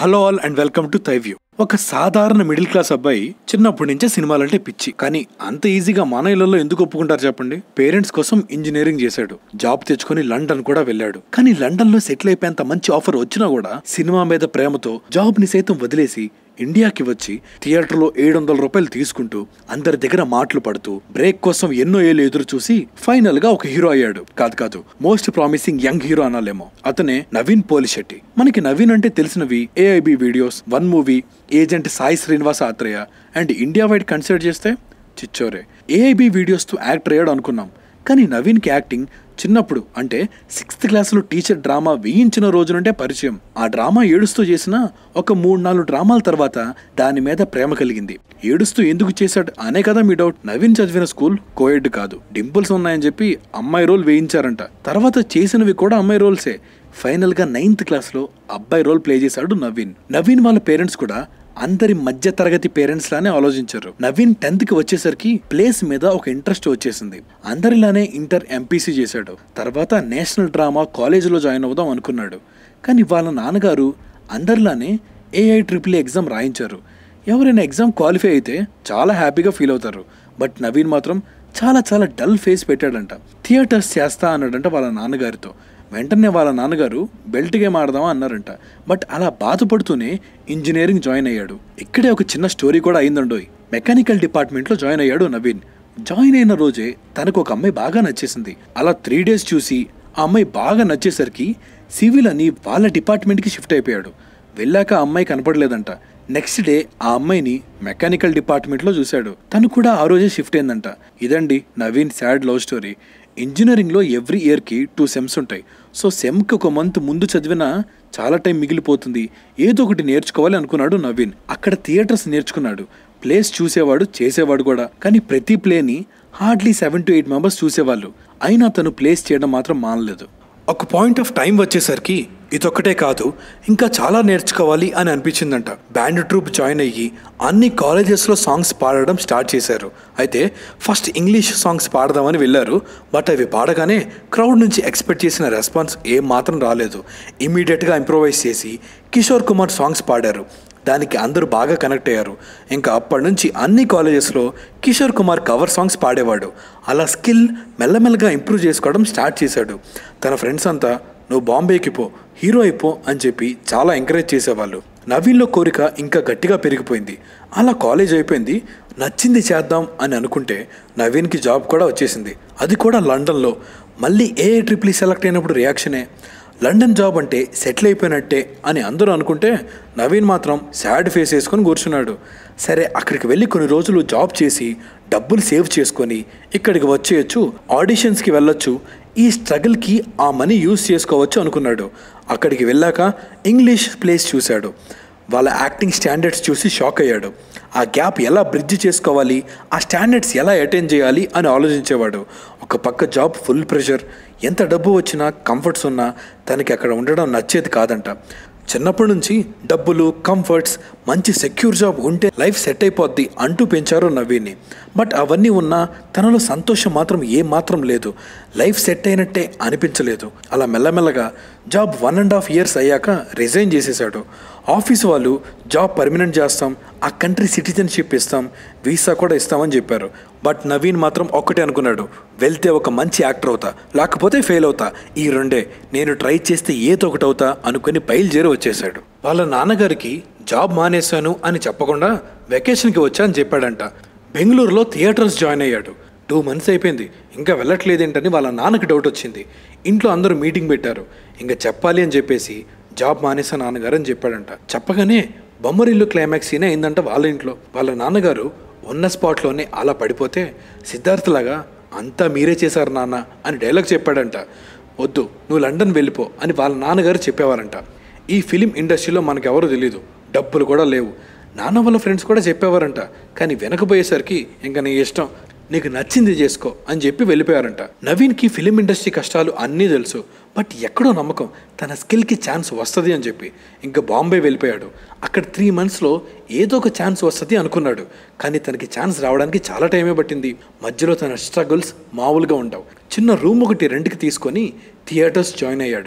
hello all and welcome to view ఒక సాధారణ middle class అబ్బాయి చిన్నప్పటి నుంచే సినిమాలంటే పిచ్చి కానీ అంత ఈజీగా మన ఇళ్లలో ఎందుకు ఒప్పుకుంటారు చెప్పండి పేరెంట్స్ కోసం ఇంజనీరింగ్ చేశాడు జాబ్ తెచ్చుకొని లండన్ కూడా వెళ్ళాడు కానీ లండన్ లో సెటిల్ అయిపోయేంత మంచి ఆఫర్ వచ్చినా కూడా సినిమా మీద ప్రేమతో జాబ్ ని సైతం వదిలేసి ఇండియాకి వచ్చి థియేటర్లో ఏడు వందల రూపాయలు తీసుకుంటూ అందరి దగ్గర మాటలు పడుతూ బ్రేక్ కోసం ఎన్నో ఏళ్ళు ఎదురు చూసి ఫైనల్ గా ఒక హీరో అయ్యాడు కాదు కాదు మోస్ట్ ప్రామిసింగ్ యంగ్ హీరో అనాలేమో అతనే నవీన్ పోలిశెట్టి మనకి నవీన్ అంటే తెలిసినవి AIB videos one movie agent Sai Srinivasa Athreya and India wide consider చేస్తే చిచ్చోరే ఏఐబి వీడియోస్తో యాక్టర్ అయ్యాడు అనుకున్నాం కానీ నవీన్కి యాక్టింగ్ చిన్నప్పుడు అంటే సిక్స్త్ క్లాస్లో టీచర్ డ్రామా వేయించిన రోజు నుండే పరిచయం ఆ డ్రామా ఏడుస్తూ చేసిన ఒక మూడు నాలుగు డ్రామాల తర్వాత దాని మీద ప్రేమ కలిగింది ఏడుస్తూ ఎందుకు చేశాడు అనే కదా మీ డౌట్ నవీన్ చదివిన స్కూల్ కోయెడ్ కాదు డింపుల్స్ ఉన్నాయని చెప్పి అమ్మాయి రోల్ వేయించారంట తర్వాత చేసినవి కూడా అమ్మాయి రోల్సే ఫైనల్ గా నైన్త్ క్లాస్ లో అబ్బాయి రోల్ ప్లే చేశాడు నవీన్ నవీన్ వాళ్ళ పేరెంట్స్ కూడా అందరి మధ్య తరగతి పేరెంట్స్ లానే ఆలోచించారు నవీన్ టెన్త్ కి వచ్చేసరికి ప్లేస్ మీద ఒక ఇంట్రెస్ట్ వచ్చేసింది అందరిలానే ఇంటర్ ఎంపీసీ చేశాడు తర్వాత నేషనల్ డ్రామా కాలేజీలో జాయిన్ అవుదాం అనుకున్నాడు కానీ వాళ్ళ నాన్నగారు అందరిలానే ఏఐ ట్రిపుల్ ఎగ్జామ్ రాయించారు ఎవరైనా ఎగ్జామ్ క్వాలిఫై అయితే చాలా హ్యాపీగా ఫీల్ అవుతారు బట్ నవీన్ మాత్రం చాలా చాలా డల్ ఫేస్ పెట్టాడంట థియేటర్స్ చేస్తా అన్నాడంట వాళ్ళ నాన్నగారితో వెంటనే వాళ్ళ నాన్నగారు బెల్ట్ గేమ్ ఆడదామా అన్నారంట బట్ అలా బాధపడుతూనే ఇంజనీరింగ్ జాయిన్ అయ్యాడు ఇక్కడే ఒక చిన్న స్టోరీ కూడా అయిందండోయ్ మెకానికల్ డిపార్ట్మెంట్లో జాయిన్ అయ్యాడు నవీన్ జాయిన్ అయిన రోజే తనకు ఒక అమ్మాయి బాగా నచ్చేసింది అలా త్రీ డేస్ చూసి ఆ అమ్మాయి బాగా నచ్చేసరికి సివిల్ అని వాళ్ళ డిపార్ట్మెంట్కి షిఫ్ట్ అయిపోయాడు వెళ్ళాక ఆ అమ్మాయి కనపడలేదంట నెక్స్ట్ డే ఆ అమ్మాయిని మెకానికల్ డిపార్ట్మెంట్లో చూశాడు తను కూడా ఆ రోజే షిఫ్ట్ అయిందంట ఇదండి నవీన్ సాడ్ లవ్ స్టోరీ ఇంజనీరింగ్లో ఎవ్రీ ఇయర్కి టూ సెమ్స్ ఉంటాయి సో సెమ్కి ఒక మంత్ ముందు చదివినా చాలా టైం మిగిలిపోతుంది ఏదో ఒకటి నేర్చుకోవాలి అనుకున్నాడు నవీన్ అక్కడ థియేటర్స్ నేర్చుకున్నాడు ప్లేస్ చూసేవాడు చేసేవాడు కూడా కానీ ప్రతి ప్లేని hardly seven to eight members చూసేవాళ్ళు అయినా తను ప్లేస్ చేయడం మాత్రం మానలేదు ఒక పాయింట్ ఆఫ్ టైం వచ్చేసరికి ఇదొక్కటే కాదు ఇంకా చాలా నేర్చుకోవాలి అని అనిపించిందంట బ్యాండ్ ట్రూప్ జాయిన్ అయ్యి అన్ని కాలేజెస్లో సాంగ్స్ పాడడం స్టార్ట్ చేశారు అయితే ఫస్ట్ ఇంగ్లీష్ సాంగ్స్ పాడదామని వెళ్ళారు బట్ అవి పాడగానే క్రౌడ్ నుంచి ఎక్స్పెక్ట్ చేసిన రెస్పాన్స్ ఏం మాత్రం రాలేదు ఇమీడియట్గా ఇంప్రూవైజ్ చేసి కిషోర్ కుమార్ సాంగ్స్ పాడారు దానికి అందరూ బాగా కనెక్ట్ అయ్యారు ఇంకా అప్పటి నుంచి అన్ని కాలేజెస్లో కిషోర్ కుమార్ కవర్ సాంగ్స్ పాడేవాడు అలా స్కిల్ మెల్లమెల్లగా ఇంప్రూవ్ చేసుకోవడం స్టార్ట్ చేశాడు తన ఫ్రెండ్స్ అంతా నువ్వు బాంబేకి పో హీరో అయిపో అని చెప్పి చాలా ఎంకరేజ్ చేసేవాళ్ళు నవీన్లో కోరిక ఇంకా గట్టిగా పెరిగిపోయింది అలా కాలేజ్ అయిపోయింది నచ్చింది చేద్దాం అని అనుకుంటే నవీన్కి జాబ్ కూడా వచ్చేసింది అది కూడా లండన్లో మళ్ళీ ఏ ట్రిప్లీ సెలెక్ట్ అయినప్పుడు రియాక్షనే లండన్ జాబ్ అంటే సెటిల్ అయిపోయినట్టే అని అందరూ అనుకుంటే నవీన్ మాత్రం సాడ్ ఫేస్ వేసుకొని కూర్చున్నాడు సరే అక్కడికి వెళ్ళి కొన్ని రోజులు జాబ్ చేసి డబ్బులు సేవ్ చేసుకొని ఇక్కడికి వచ్చేయచ్చు ఆడిషన్స్కి వెళ్ళొచ్చు ఈ స్ట్రగుల్కి ఆ మనీ యూజ్ చేసుకోవచ్చు అనుకున్నాడు అక్కడికి వెళ్ళాక ఇంగ్లీష్ ప్లేస్ చూశాడు వాళ్ళ యాక్టింగ్ స్టాండర్డ్స్ చూసి షాక్ అయ్యాడు ఆ గ్యాప్ ఎలా బ్రిడ్జ్ చేసుకోవాలి ఆ స్టాండర్డ్స్ ఎలా అటెండ్ చేయాలి అని ఆలోచించేవాడు ఒక పక్క జాబ్ ఫుల్ ప్రెషర్ ఎంత డబ్బు వచ్చినా కంఫర్ట్స్ ఉన్నా తనకి అక్కడ ఉండడం నచ్చేది కాదంట చిన్నప్పటి నుంచి డబ్బులు కంఫర్ట్స్ మంచి సెక్యూర్ జాబ్ ఉంటే లైఫ్ సెట్ అయిపోద్ది అంటూ పెంచారు నవీన్ని బట్ అవన్నీ ఉన్నా తనలో సంతోషం మాత్రం ఏ మాత్రం లేదు లైఫ్ సెట్ అయినట్టే అనిపించలేదు అలా మెల్లమెల్లగా job one and half years అయ్యాక రిజైన్ చేసేసాడు ఆఫీస్ వాళ్ళు జాబ్ పర్మనెంట్ చేస్తాం ఆ కంట్రీ సిటిజన్షిప్ ఇస్తాం వీసా కూడా ఇస్తామని చెప్పారు బట్ నవీన్ మాత్రం ఒక్కటే అనుకున్నాడు వెళ్తే ఒక మంచి యాక్టర్ అవుతా లేకపోతే ఫెయిల్ అవుతా ఈ రెండే నేను ట్రై చేస్తే ఏదో ఒకటి అవుతా అనుకుని బయలుదేరి వచ్చేసాడు వాళ్ళ నాన్నగారికి జాబ్ మానేశాను అని చెప్పకుండా వెకేషన్కి వచ్చా అని చెప్పాడంట బెంగళూరులో థియేటర్స్ జాయిన్ అయ్యాడు టూ మంత్స్ అయిపోయింది ఇంకా వెళ్ళట్లేదేంటని వాళ్ళ నాన్నకి డౌట్ వచ్చింది ఇంట్లో అందరూ మీటింగ్ పెట్టారు ఇంకా చెప్పాలి అని చెప్పేసి జాబ్ మానేసా నాన్నగారు అని చెప్పాడంట చెప్పగానే బొమ్మరిల్లు క్లైమాక్స్ సీనే అయిందంట వాళ్ళ ఇంట్లో వాళ్ళ నాన్నగారు ఉన్న స్పాట్లోనే అలా పడిపోతే సిద్ధార్థలాగా అంతా మీరే చేశారు నాన్న అని డైలాగ్ చెప్పాడంట వద్దు నువ్వు లండన్ వెళ్ళిపో అని వాళ్ళ నాన్నగారు చెప్పేవారంట ఈ ఫిలిం ఇండస్ట్రీలో మనకెవరూ తెలియదు డబ్బులు కూడా లేవు నాన్న వాళ్ళ ఫ్రెండ్స్ కూడా చెప్పేవారంట కానీ వెనకపోయేసరికి ఇంకా నీ ఇష్టం నీకు నచ్చింది చేసుకో అని చెప్పి వెళ్ళిపోయారంట నవీన్కి ఫిలిం ఇండస్ట్రీ కష్టాలు అన్నీ తెలుసు బట్ ఎక్కడో నమ్మకం తన స్కిల్కి ఛాన్స్ వస్తుంది అని చెప్పి ఇంకా బాంబే వెళ్ళిపోయాడు అక్కడ త్రీ మంత్స్లో ఏదో ఒక ఛాన్స్ వస్తుంది అనుకున్నాడు కానీ తనకి ఛాన్స్ రావడానికి చాలా టైమే పట్టింది మధ్యలో తన స్ట్రగుల్స్ మామూలుగా ఉండవు చిన్న రూమ్ ఒకటి రెంట్కి తీసుకొని థియేటర్స్ జాయిన్ అయ్యాడు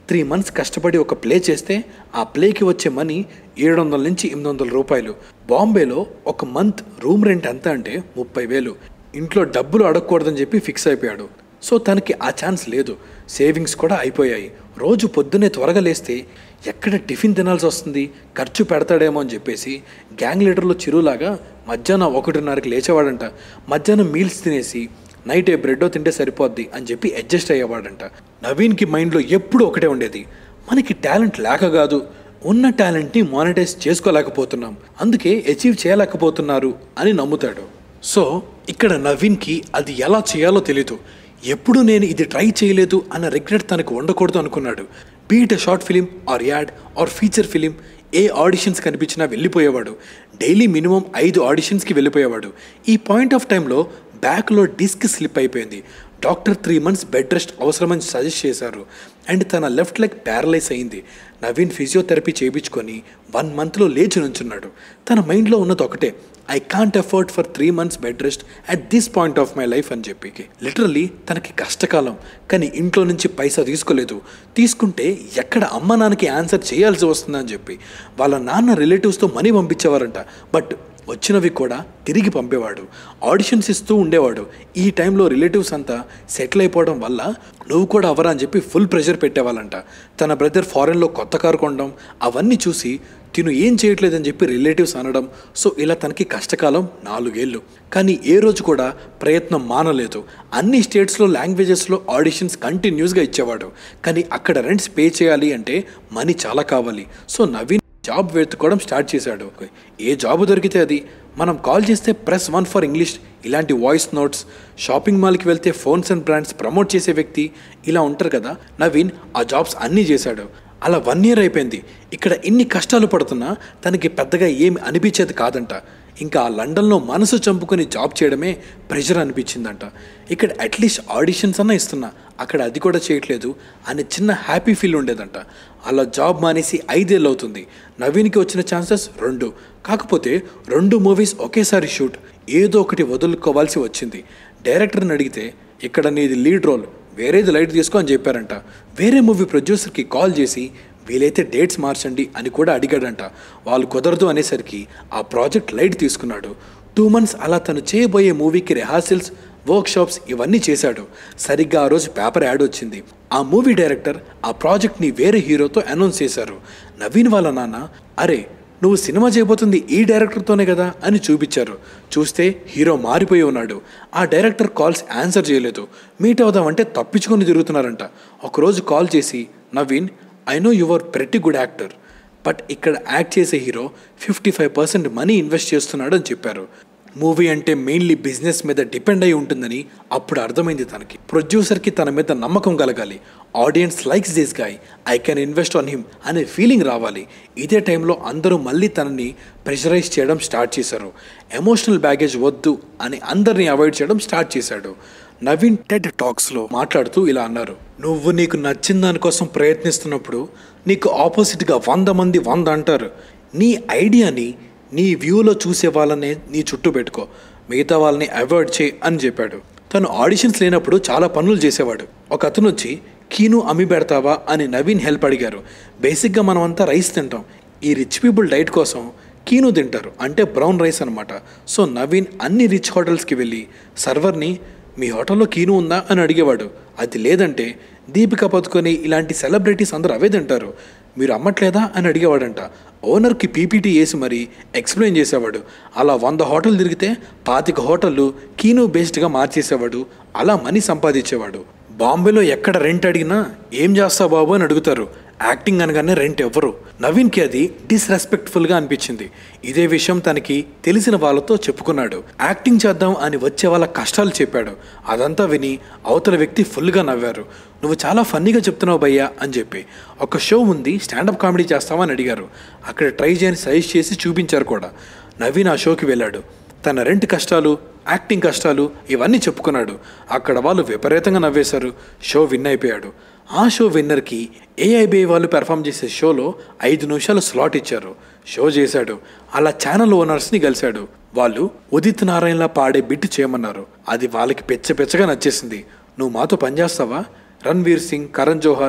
త్రీ మంత్స్ కష్టపడి ఒక ప్లే చేస్తే ఆ ప్లేకి వచ్చే మనీ ఏడు వందల నుంచి ఎనిమిది వందల రూపాయలు బాంబేలో ఒక మంత్ రూమ్ రెంట్ ఎంత అంటే ముప్పై వేలు ఇంట్లో డబ్బులు అడగకూడదని చెప్పి ఫిక్స్ అయిపోయాడు సో తనకి ఆ ఛాన్స్ లేదు సేవింగ్స్ కూడా అయిపోయాయి రోజు పొద్దున్నే త్వరగా లేస్తే ఎక్కడ టిఫిన్ తినాల్సి వస్తుంది ఖర్చు పెడతాడేమో అని చెప్పేసి గ్యాంగ్ లీడర్లో చిరులాగా మధ్యాహ్నం ఒకటిన్నరకి లేచేవాడంట మధ్యాహ్నం మీల్స్ తినేసి నైట్ ఏ బ్రెడ్ తింటే సరిపోద్ది అని చెప్పి అడ్జస్ట్ అయ్యేవాడంట నవీన్కి మైండ్లో ఎప్పుడూ ఒకటే ఉండేది మనకి టాలెంట్ లేక కాదు ఉన్న టాలెంట్ని మానిటైజ్ చేసుకోలేకపోతున్నాం అందుకే అచీవ్ చేయలేకపోతున్నారు అని నమ్ముతాడు సో ఇక్కడ నవీన్కి అది ఎలా చేయాలో తెలీదు ఎప్పుడు నేను ఇది ట్రై చేయలేదు అన్న రిగ్రెట్ తనకు ఉండకూడదు అనుకున్నాడు be it short film or ad or feature film ఏ ఆడిషన్స్ కనిపించినా వెళ్ళిపోయేవాడు డైలీ మినిమం ఐదు ఆడిషన్స్కి వెళ్ళిపోయేవాడు ఈ పాయింట్ ఆఫ్ టైంలో బ్యాక్లో డిస్క్ స్లిప్ అయిపోయింది doctor three months bed rest అవసరమని సజెస్ట్ చేశారు అండ్ తన లెఫ్ట్ లెగ్ ప్యారలైజ్ అయింది నవీన్ ఫిజియోథెరపీ చేయించుకొని వన్ మంత్లో లేచి నుంచున్నాడు తన మైండ్లో ఉన్నది ఒకటే I can't effort for three months bed rest at this point of my life అని చెప్పి లిటరల్లీ తనకి కష్టకాలం కానీ ఇంట్లో నుంచి పైసా తీసుకోలేదు తీసుకుంటే ఎక్కడ అమ్మ నాన్నకి ఆన్సర్ చేయాల్సి వస్తుందని చెప్పి వాళ్ళ నాన్న రిలేటివ్స్తో మనీ పంపించేవారంట బట్ వచ్చినవి కూడా తిరిగి పంపేవాడు ఆడిషన్స్ ఇస్తూ ఉండేవాడు ఈ టైంలో రిలేటివ్స్ అంతా సెటిల్ అయిపోవడం వల్ల నువ్వు కూడా అవరా అని చెప్పి ఫుల్ ప్రెషర్ పెట్టేవాళ్ళంట తన బ్రదర్ ఫారెన్లో కొత్త కారు కొనడం అవన్నీ చూసి తిను ఏం చేయట్లేదని చెప్పి రిలేటివ్స్ అనడం సో ఇలా తనకి కష్టకాలం నాలుగేళ్ళు కానీ ఏ రోజు కూడా ప్రయత్నం మానలేదు అన్ని స్టేట్స్లో లాంగ్వేజెస్లో ఆడిషన్స్ కంటిన్యూస్గా ఇచ్చేవాడు కానీ అక్కడ రెంట్స్ పే చేయాలి అంటే మనీ చాలా కావాలి సో నవీన్ జాబ్ వెతుక్కోవడం స్టార్ట్ చేశాడు ఏ జాబ్ దొరికితే అది మనం కాల్ చేస్తే ప్రెస్ వన్ ఫర్ ఇంగ్లీష్ ఇలాంటి వాయిస్ నోట్స్ షాపింగ్ మాల్కి వెళ్తే ఫోన్స్ అండ్ బ్రాండ్స్ ప్రమోట్ చేసే వ్యక్తి ఇలా ఉంటారు కదా నవీన్ ఆ జాబ్స్ అన్నీ చేశాడు అలా వన్ ఇయర్ అయిపోయింది ఇక్కడ ఇన్ని కష్టాలు పడుతున్నా తనకి పెద్దగా ఏమి అనిపించేది కాదంట ఇంకా ఆ లండన్లో మనసు చంపుకొని జాబ్ చేయడమే ప్రెషర్ అనిపించిందంట ఇక్కడ అట్లీస్ట్ ఆడిషన్స్ అన్నా ఇస్తున్నా అక్కడ అది కూడా చేయట్లేదు అనే చిన్న హ్యాపీ ఫీల్ ఉండేదంట అలా జాబ్ మానేసి ఐదేళ్ళు అవుతుంది నవీన్కి వచ్చిన ఛాన్సెస్ రెండు కాకపోతే రెండు మూవీస్ ఒకేసారి షూట్ ఏదో ఒకటి వదులుకోవాల్సి వచ్చింది డైరెక్టర్ని అడిగితే ఇక్కడ నీది లీడ్ రోల్ వేరేది లైట్ తీసుకో అని చెప్పారంట వేరే మూవీ ప్రొడ్యూసర్కి కాల్ చేసి వీలైతే డేట్స్ మార్చండి అని కూడా అడిగాడంట వాళ్ళు కుదరదు అనేసరికి ఆ ప్రాజెక్ట్ లైట్ తీసుకున్నాడు టూ మంత్స్ అలా తను చేయబోయే మూవీకి రిహార్సల్స్ వర్క్షాప్స్ ఇవన్నీ చేశాడు సరిగ్గా ఆ రోజు పేపర్ యాడ్ వచ్చింది ఆ మూవీ డైరెక్టర్ ఆ ప్రాజెక్ట్ని వేరే హీరోతో అనౌన్స్ చేశారు నవీన్ వాళ్ళ నాన్న అరే నువ్వు సినిమా చేయబోతుంది ఈ డైరెక్టర్తోనే కదా అని చూపించారు చూస్తే హీరో మారిపోయి ఉన్నాడు ఆ డైరెక్టర్ కాల్స్ ఆన్సర్ చేయలేదు మీట్ అవుదామంటే తప్పించుకొని తిరుగుతున్నారంట ఒకరోజు కాల్ చేసి Naveen I know your pretty good actor but ఇక్కడ యాక్ట్ చేసే hero fifty five percent money invest చేస్తున్నాడు అని చెప్పారు మూవీ అంటే మెయిన్లీ బిజినెస్ మీద డిపెండ్ అయి ఉంటుందని అప్పుడు అర్థమైంది తనకి ప్రొడ్యూసర్కి తన మీద నమ్మకం కలగాలి audience likes this guy I can invest on him అనే ఫీలింగ్ రావాలి ఇదే టైంలో అందరూ మళ్ళీ తనని ప్రెషరైజ్ చేయడం స్టార్ట్ చేశారు ఎమోషనల్ బ్యాగేజ్ వద్దు అని అందరినీ అవాయిడ్ చేయడం స్టార్ట్ చేశాడు నవీన్ టెడ్ టాక్స్లో మాట్లాడుతూ ఇలా అన్నారు నువ్వు నీకు నచ్చిన దానికోసం ప్రయత్నిస్తున్నప్పుడు నీకు ఆపోజిట్గా వంద మంది వంద అంటారు నీ ఐడియాని నీ వ్యూలో చూసే వాళ్ళనే నీ చుట్టూ పెట్టుకో మిగతా వాళ్ళని అవాయిడ్ చేయి అని చెప్పాడు తను ఆడిషన్స్ లేనప్పుడు చాలా పనులు చేసేవాడు ఒక అతను వచ్చి కీను అమ్మి పెడతావా అని నవీన్ హెల్ప్ అడిగారు బేసిక్గా మనం అంతా రైస్ తింటాం ఈ రిచ్ పీపుల్ డైట్ కోసం కీను తింటారు అంటే బ్రౌన్ రైస్ అనమాట సో నవీన్ అన్ని రిచ్ హోటల్స్కి వెళ్ళి సర్వర్ని మీ హోటల్లో కీను ఉందా అని అడిగేవాడు అది లేదంటే దీపిక పదుకొని ఇలాంటి సెలబ్రిటీస్ అందరూ అవే తింటారు మీరు అమ్మట్లేదా అని అడిగేవాడంట ఓనర్కి పీపీటీ వేసి మరీ ఎక్స్ప్లెయిన్ చేసేవాడు అలా వంద హోటల్ తిరిగితే పాతిక హోటళ్ళు కీను బేస్డ్గా మార్చేసేవాడు అలా మనీ సంపాదించేవాడు బాంబేలో ఎక్కడ రెంట్ అడిగినా ఏం చేస్తావు బాబు అని అడుగుతారు యాక్టింగ్ అనగానే రెంట్ ఎవ్వరు నవీన్కి అది డిస్రెస్పెక్ట్ఫుల్గా అనిపించింది ఇదే విషయం తనకి తెలిసిన వాళ్ళతో చెప్పుకున్నాడు యాక్టింగ్ చేద్దాం అని వచ్చే వాళ్ళ కష్టాలు చెప్పాడు అదంతా విని అవతల వ్యక్తి ఫుల్గా నవ్వారు నువ్వు చాలా ఫన్నీగా చెప్తున్నావు భయ్యా అని చెప్పి ఒక షో ఉంది స్టాండప్ కామెడీ చేస్తావని అడిగారు అక్కడ ట్రై చేయని సజెస్ట్ చేసి చూపించారు కూడా నవీన్ ఆ షోకి వెళ్ళాడు తన రెంట్ కష్టాలు యాక్టింగ్ కష్టాలు ఇవన్నీ చెప్పుకున్నాడు అక్కడ వాళ్ళు విపరీతంగా నవ్వేశారు షో విన్ అయిపోయాడు ఆ షో విన్నర్కి ఏఐబిఐ వాళ్ళు పెర్ఫామ్ చేసే షోలో ఐదు నిమిషాలు స్లాట్ ఇచ్చారు షో చేశాడు అలా ఛానల్ ఓనర్స్ని కలిశాడు వాళ్ళు ఉదిత్ నారాయణలా పాడే బిట్ చేయమన్నారు అది వాళ్ళకి పెచ్చ పెచ్చగా నచ్చేసింది నువ్వు మాతో పనిచేస్తావా రణ్వీర్ సింగ్ కరణ్ జోహర్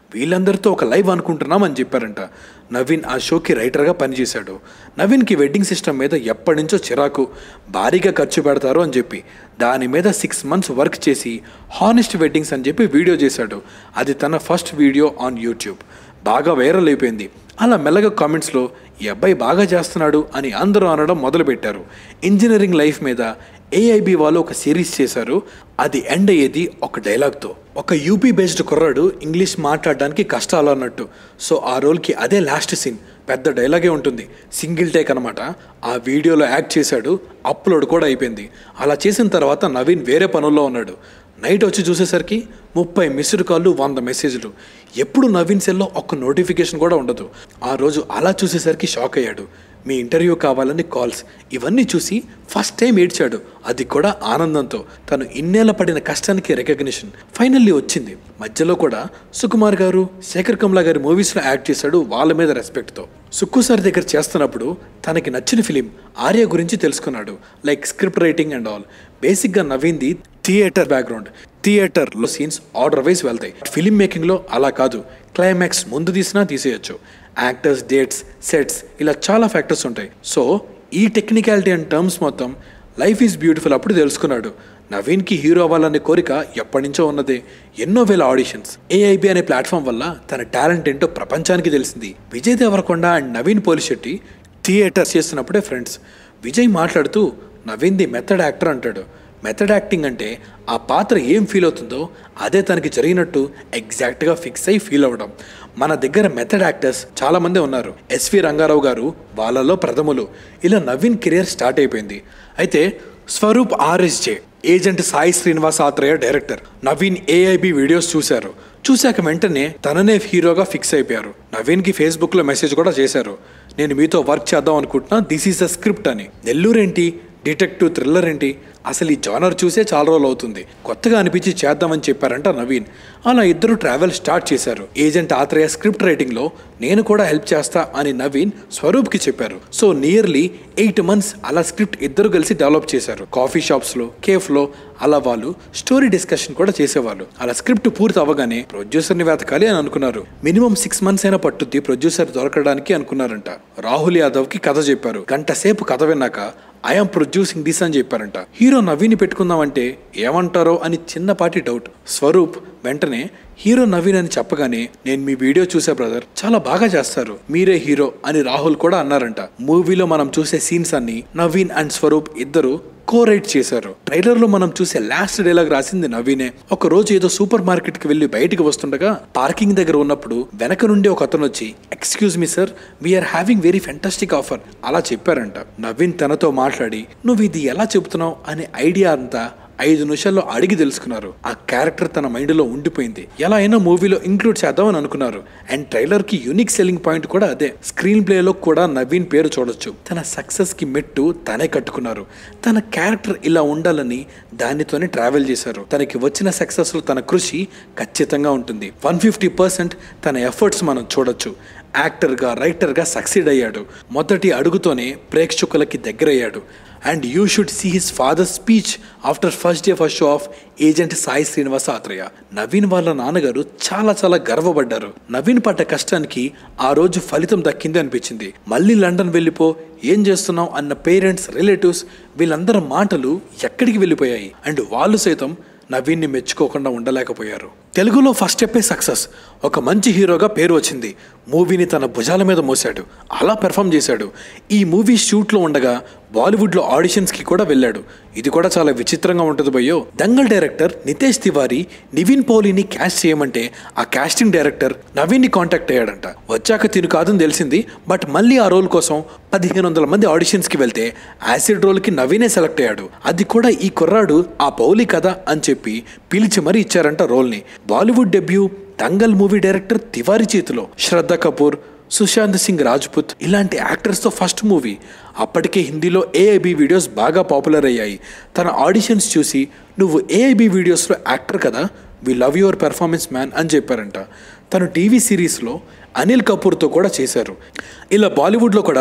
వీళ్ళందరితో ఒక లైవ్ అనుకుంటున్నాం అని చెప్పారంట నవీన్ ఆ షోకి రైటర్గా పనిచేశాడు నవీన్కి వెడ్డింగ్ సిస్టమ్ మీద ఎప్పటి నుంచో చిరాకు భారీగా ఖర్చు పెడతారు అని చెప్పి దాని మీద సిక్స్ మంత్స్ వర్క్ చేసి హానెస్ట్ వెడ్డింగ్స్ అని చెప్పి వీడియో చేశాడు అది తన ఫస్ట్ వీడియో ఆన్ యూట్యూబ్ బాగా వైరల్ అయిపోయింది అలా మెల్లగా కామెంట్స్లో ఈ అబ్బాయి బాగా చేస్తున్నాడు అని అందరూ అనడం మొదలుపెట్టారు ఇంజనీరింగ్ లైఫ్ మీద ఏఐబి వాళ్ళు ఒక సిరీస్ చేశారు అది ఎండ్ అయ్యేది ఒక డైలాగ్తో ఒక యూపీ బేస్డ్ కుర్రాడు ఇంగ్లీష్ మాట్లాడడానికి కష్టాలు అన్నట్టు సో ఆ రోల్కి అదే లాస్ట్ సీన్ పెద్ద డైలాగే ఉంటుంది సింగిల్ టేక్ అనమాట ఆ వీడియోలో యాక్ట్ చేశాడు అప్లోడ్ కూడా అయిపోయింది అలా చేసిన తర్వాత నవీన్ వేరే పనుల్లో ఉన్నాడు నైట్ వచ్చి చూసేసరికి ముప్పై మిస్డ్ కాళ్ళు వంద మెసేజ్లు ఎప్పుడు నవీన్ సెల్లో ఒక్క నోటిఫికేషన్ కూడా ఉండదు ఆ రోజు అలా చూసేసరికి షాక్ అయ్యాడు మీ ఇంటర్వ్యూ కావాలని కాల్స్ ఇవన్నీ చూసి ఫస్ట్ టైం ఏడ్చాడు అది కూడా ఆనందంతో తను ఇన్నేళ్ల పడిన కష్టానికి రికగ్నిషన్ ఫైనల్లీ వచ్చింది మధ్యలో కూడా సుకుమార్ గారు శేఖర్ కమ్లా గారి మూవీస్లో యాక్ట్ చేశాడు వాళ్ళ మీద రెస్పెక్ట్తో సుక్కు సార్ దగ్గర చేస్తున్నప్పుడు తనకి నచ్చిన ఫిలిం ఆర్య గురించి తెలుసుకున్నాడు like script writing and all బేసిక్గా నవ్వింది థియేటర్ బ్యాక్గ్రౌండ్ థియేటర్లో సీన్స్ ఆర్డర్ వైజ్ వెళ్తాయి ఫిలిం మేకింగ్లో అలా కాదు క్లైమాక్స్ ముందు తీసినా తీసేయచ్చు యాక్టర్స్ డేట్స్ సెట్స్ ఇలా చాలా ఫ్యాక్టర్స్ ఉంటాయి సో ఈ టెక్నికాలిటీ అండ్ టర్మ్స్ మొత్తం లైఫ్ ఈజ్ బ్యూటిఫుల్ అప్పుడు తెలుసుకున్నాడు నవీన్కి హీరో అవ్వాలనే కోరిక ఎప్పటి నుంచో ఉన్నదే ఎన్నో వేల ఆడిషన్స్ ఏఐబి అనే ప్లాట్ఫామ్ వల్ల తన టాలెంట్ ఏంటో ప్రపంచానికి తెలిసింది విజయ్ దేవరకొండ అండ్ నవీన్ పోలిశెట్టి థియేటర్స్ చేస్తున్నప్పుడే ఫ్రెండ్స్ విజయ్ మాట్లాడుతూ నవీన్ ది మెథడ్ యాక్టర్ అంటాడు మెథడ్ యాక్టింగ్ అంటే ఆ పాత్ర ఏం ఫీల్ అవుతుందో అదే తనకి జరిగినట్టు ఎగ్జాక్ట్గా ఫిక్స్ అయి ఫీల్ అవ్వడం మన దగ్గర మెథడ్ యాక్టర్స్ చాలామంది ఉన్నారు ఎస్వి రంగారావు గారు వాళ్ళలో ప్రథములు ఇలా నవీన్ కెరియర్ స్టార్ట్ అయిపోయింది అయితే Swaroop RSJ agent Sai Srinivas Athreya director Naveen AIB videos చూశారు చూశాక వెంటనే తననే హీరోగా ఫిక్స్ అయిపోయారు నవీన్కి ఫేస్బుక్లో మెసేజ్ కూడా చేశారు నేను మీతో వర్క్ చేద్దాం అనుకుంటున్నా దిస్ ఈస్ అ స్క్రిప్ట్ అని నెల్లూరేంటి డిటెక్టివ్ థ్రిల్లర్ ఏంటి అసలు ఈ జానర్ చూసే చాలా రోజులు అవుతుంది కొత్తగా అనిపించి చేద్దామని చెప్పారంట నవీన్ అలా ఇద్దరు ట్రావెల్ స్టార్ట్ చేశారు ఏజెంట్ ఆత్రేయ స్క్రిప్ట్ రైటింగ్లో నేను కూడా హెల్ప్ చేస్తా అని నవీన్ స్వరూప్కి చెప్పారు సో నియర్లీ ఎయిట్ మంత్స్ అలా స్క్రిప్ట్ ఇద్దరు కలిసి డెవలప్ చేశారు కాఫీ షాప్స్లో కేఫ్లో అలా వాళ్ళు స్టోరీ డిస్కషన్ కూడా చేసేవాళ్ళు అలా స్క్రిప్ట్ పూర్తి అవ్వగానే ప్రొడ్యూసర్ని వెతకాలి అని అనుకున్నారు మినిమం సిక్స్ మంత్స్ అయినా పట్టుద్ది ప్రొడ్యూసర్ దొరకడానికి అనుకున్నారంట రాహుల్ యాదవ్కి కథ చెప్పారు గంట సేపు కథ విన్నాక ఐఎమ్ ప్రొడ్యూసింగ్ దిస్ అని చెప్పారంట హీరో నవీన్ పెట్టుకుందామంటే ఏమంటారో అని చిన్నపాటి డౌట్ స్వరూప్ వెంటనే హీరో నవీన్ అని చెప్పగానే నేను మీ వీడియో చూసా బ్రదర్ చాలా బాగా చేస్తారు మీరే హీరో అని రాహుల్ కూడా అన్నారంట మూవీలో మనం చూసే సీన్స్ అన్ని నవీన్ అండ్ స్వరూప్ ఇద్దరు కో రైట్ చేశారు ట్రైలర్ లో మనం చూసే లాస్ట్ డైలాగ్ రాసింది నవీనే ఒక రోజు ఏదో సూపర్ మార్కెట్ కి వెళ్లి బయటికి వస్తుండగా పార్కింగ్ దగ్గర ఉన్నప్పుడు వెనక నుండి ఒక అతను వచ్చి excuse me sir we're having very fantastic offer అలా చెప్పారంట నవీన్ తనతో మాట్లాడి నువ్వు ఇది ఎలా చెబుతున్నావు అనే ఐడియా అంతా ఐదు నిమిషాల్లో అడిగి తెలుసుకున్నారు ఆ క్యారెక్టర్ తన మైండ్లో ఉండిపోయింది ఎలా అయినా మూవీలో ఇంక్లూడ్ చేద్దామని అనుకున్నారు అండ్ ట్రైలర్ కి యూనిక్ సెల్లింగ్ పాయింట్ కూడా అదే స్క్రీన్ ప్లేలో కూడా నవీన్ పేరు చూడొచ్చు తన సక్సెస్ కి మెట్టు తనే కట్టుకున్నారు తన క్యారెక్టర్ ఇలా ఉండాలని దానితోనే ట్రావెల్ చేశారు తనకి వచ్చిన సక్సెస్ లో తన కృషి ఖచ్చితంగా ఉంటుంది వన్ ఫిఫ్టీ పర్సెంట్ తన ఎఫర్ట్స్ మనం చూడొచ్చు యాక్టర్గా రైటర్గా సక్సీడ్ అయ్యాడు మొదటి అడుగుతోనే ప్రేక్షకులకి దగ్గరయ్యాడు and you should see his father speech after first day first show of agent Sai Srinivasa Athreya Naveen వాళ్ళ నాన్నగారు చాలా చాలా గర్వపడ్డారు నవీన్ పడ్డ కష్టానికి ఆ రోజు ఫలితం దక్కింది అనిపించింది మళ్ళీ లండన్ వెళ్ళిపో ఏం చేస్తున్నావు అన్న పేరెంట్స్ రిలేటివ్స్ వీళ్ళందరి మాటలు ఎక్కడికి వెళ్ళిపోయాయి అండ్ వాళ్ళు సైతం నవీన్ని మెచ్చుకోకుండా ఉండలేకపోయారు తెలుగులో ఫస్ట్ స్టెప్పే సక్సెస్ ఒక మంచి హీరోగా పేరు వచ్చింది మూవీని తన భుజాల మీద మోసాడు అలా పెర్ఫామ్ చేశాడు ఈ మూవీ షూట్లో ఉండగా బాలీవుడ్లో ఆడిషన్స్కి కూడా వెళ్ళాడు ఇది కూడా చాలా విచిత్రంగా ఉంటుంది భయ్యో దంగల్ డైరెక్టర్ నితేష్ తివారీ నివిన్ పోలీని క్యాస్ట్ చేయమంటే ఆ కాస్టింగ్ డైరెక్టర్ నవీన్ని కాంటాక్ట్ అయ్యాడంట వచ్చాక తిను కాదని తెలిసింది బట్ మళ్ళీ ఆ రోల్ కోసం పదిహేను వందల మంది ఆడిషన్స్కి వెళ్తే యాసిడ్ రోల్కి నవీనే సెలెక్ట్ అయ్యాడు అది కూడా ఈ కుర్రాడు ఆ పౌలి కథ అని చెప్పి పిలిచి మరీ ఇచ్చారంట రోల్ని Bollywood debut Dangal movie director Tiwari చేతిలో శ్రద్ధ కపూర్ సుశాంత్ సింగ్ రాజ్పుత్ ఇలాంటి యాక్టర్స్తో ఫస్ట్ మూవీ అప్పటికే హిందీలో ఏఐబి వీడియోస్ బాగా పాపులర్ అయ్యాయి తన ఆడిషన్స్ చూసి నువ్వు ఏఐబి వీడియోస్లో యాక్టర్ కదా we love your performance man అని చెప్పారంట తను టీవీ సిరీస్లో అనిల్ కపూర్తో కూడా చేశారు ఇలా బాలీవుడ్లో కూడా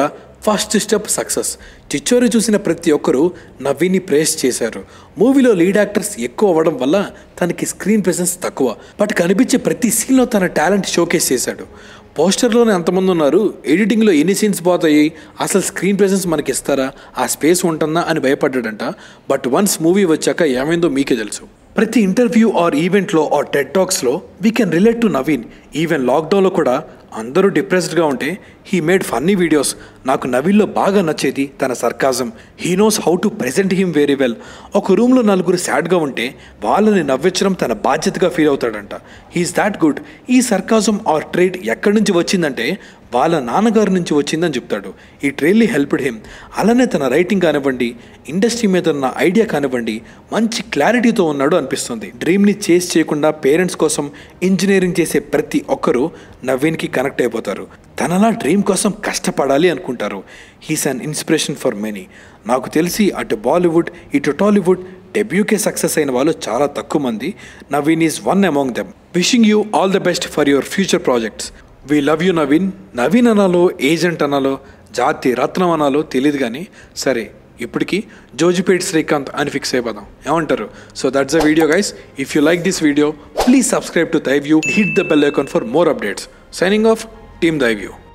ఫస్ట్ స్టెప్ సక్సెస్ చిచ్చోరి చూసిన ప్రతి ఒక్కరూ నవీన్ని ప్రేస్ చేశారు మూవీలో లీడ్ యాక్టర్స్ ఎక్కువ అవ్వడం వల్ల తనకి స్క్రీన్ ప్రెసెన్స్ తక్కువ బట్ కనిపించే ప్రతి సీన్లో తన టాలెంట్ షోకేస్ చేశాడు పోస్టర్లోనే ఎంతమంది ఉన్నారు ఎడిటింగ్లో ఎన్ని సీన్స్ పోతాయి అసలు స్క్రీన్ ప్రెసెన్స్ మనకి ఇస్తారా ఆ స్పేస్ ఉంటుందా అని భయపడ్డాడంట బట్ వన్స్ మూవీ వచ్చాక ఏమైందో మీకే తెలుసు ప్రతి ఇంటర్వ్యూ ఆర్ ఈవెంట్లో ఆర్ టెడ్ టాక్స్లో we can relate to Naveen even లాక్డౌన్లో కూడా అందరూ డిప్రెస్డ్గా ఉంటే హీ మేడ్ ఫన్నీ వీడియోస్ నాకు నవీన్లో బాగా నచ్చేది తన sarcasm he knows how to present him very well ఒక రూమ్లో నలుగురు సాడ్గా ఉంటే వాళ్ళని నవ్వించడం తన బాధ్యతగా ఫీల్ అవుతాడంట హీఈస్ దాట్ గుడ్ ఈ సర్కాజం ఆర్ ట్రేడ్ ఎక్కడి నుంచి వచ్చిందంటే వాళ్ళ నాన్నగారి నుంచి వచ్చిందని చెప్తాడు ఈ ట్రైల్లీ హెల్ప్డ్ హిమ్ అలానే తన రైటింగ్ కానివ్వండి ఇండస్ట్రీ మీద ఉన్న ఐడియా కానివ్వండి మంచి క్లారిటీతో ఉన్నాడు అనిపిస్తుంది డ్రీమ్ని చేస్ చేయకుండా పేరెంట్స్ కోసం ఇంజనీరింగ్ చేసే ప్రతి ఒక్కరూ నవీన్కి కనెక్ట్ అయిపోతారు తనలా డ్రీమ్ కోసం కష్టపడాలి అనుకుంటారు he's an inspiration for many నాకు తెలిసి అటు బాలీవుడ్ ఇటు టాలీవుడ్ డెబ్యూకే సక్సెస్ అయిన వాళ్ళు చాలా తక్కువ మంది Naveen is one among them wishing you all the best for your future projects we love you Naveen Naveen అనాలో ఏజెంట్ అనాలో జాతి రత్నం అనాలో తెలియదు కానీ సరే ఇప్పటికీ జోజిపేట్ శ్రీకాంత్ అని ఫిక్స్ అయిపోదాం ఏమంటారు so that's a video guys if you like this video please subscribe to Thyview hit the bell icon for more updates signing off team దైవ్యూ